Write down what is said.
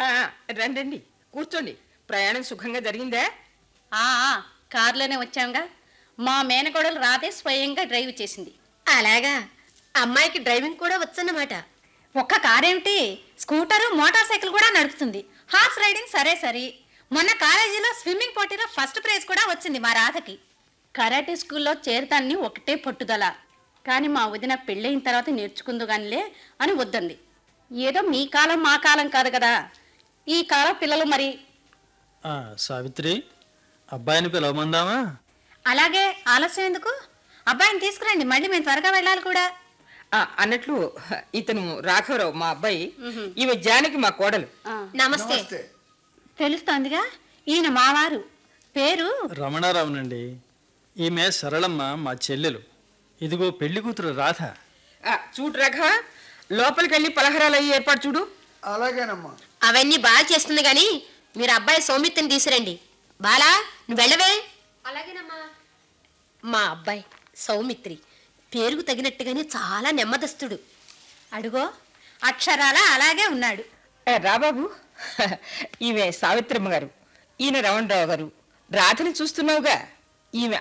ఆ, రండి రండి కూర్చోండి ప్రయాణం సుఖంగా జరిగిందా ఆ ఆ, కారులోనే వచ్చాంగా మా మేనకోడలు రాతే స్వయంగా డ్రైవ్ చేసింది అలాగా అమ్మాయికి డ్రైవింగ్ కూడా వచ్చన్నమాట ఒక్క కారేమిటి స్కూటరు మోటార్ సైకిల్ కూడా నడుపుతుంది హార్స్ రైడింగ్ సరే సరి మొన్న కాలేజీలో స్విమ్మింగ్ పోటీలో ఫస్ట్ ప్రైజ్ కూడా వచ్చింది మా రాధకి కరాటే స్కూల్లో చేరతాన్ని ఒకటే పట్టుదల కానీ మా వదిన పెళ్ళయిన తర్వాత నేర్చుకుందు గానిలే అని వద్దంది ఏదో మీ కాలం మా కాలం కాదు కదా ఈ కాలం పిల్లలు మరి ఆ, సావిత్రి అబ్బాయిని పిలవమందామా అలాగే ఆలస్యం ఎందుకు అబ్బాయిని తీసుకురండి మళ్ళీ మేము త్వరగా వెళ్ళాలి కూడా ఆ, అన్నట్లు ఇతను రాఘవరావు మా అబ్బాయి ఈమె జానకి మా కోడలు నమస్తే తెలుస్తోందిగా ఈయన మావారు పేరు రమణారావునండి ఈమె సరళమ్మ మా చెల్లెలు ఇదిగో పెళ్లి కూతురు రాధ ఆ, చూడు రాఘవ లోపలికి వెళ్ళి పలహారాలు అయ్యి ఏర్పాటు చూడు అలాగేనమ్మా అవన్నీ బాగా చేస్తుంది గాని మీరు అబ్బాయి సౌమిత్రిని తీసురండి బాలా నువ్వు వెళ్ళవే అలాగేనమ్మా మా అబ్బాయి సౌమిత్రి పేరుకు తగినట్టుగానే చాలా నెమ్మదస్తుడు అడుగో అక్షరాల అలాగే ఉన్నాడు ఏ, రా బాబు ఈమె సావిత్రమ్మ గారు ఈయన రమణరావు గారు రాధని చూస్తున్నావుగా ఈమె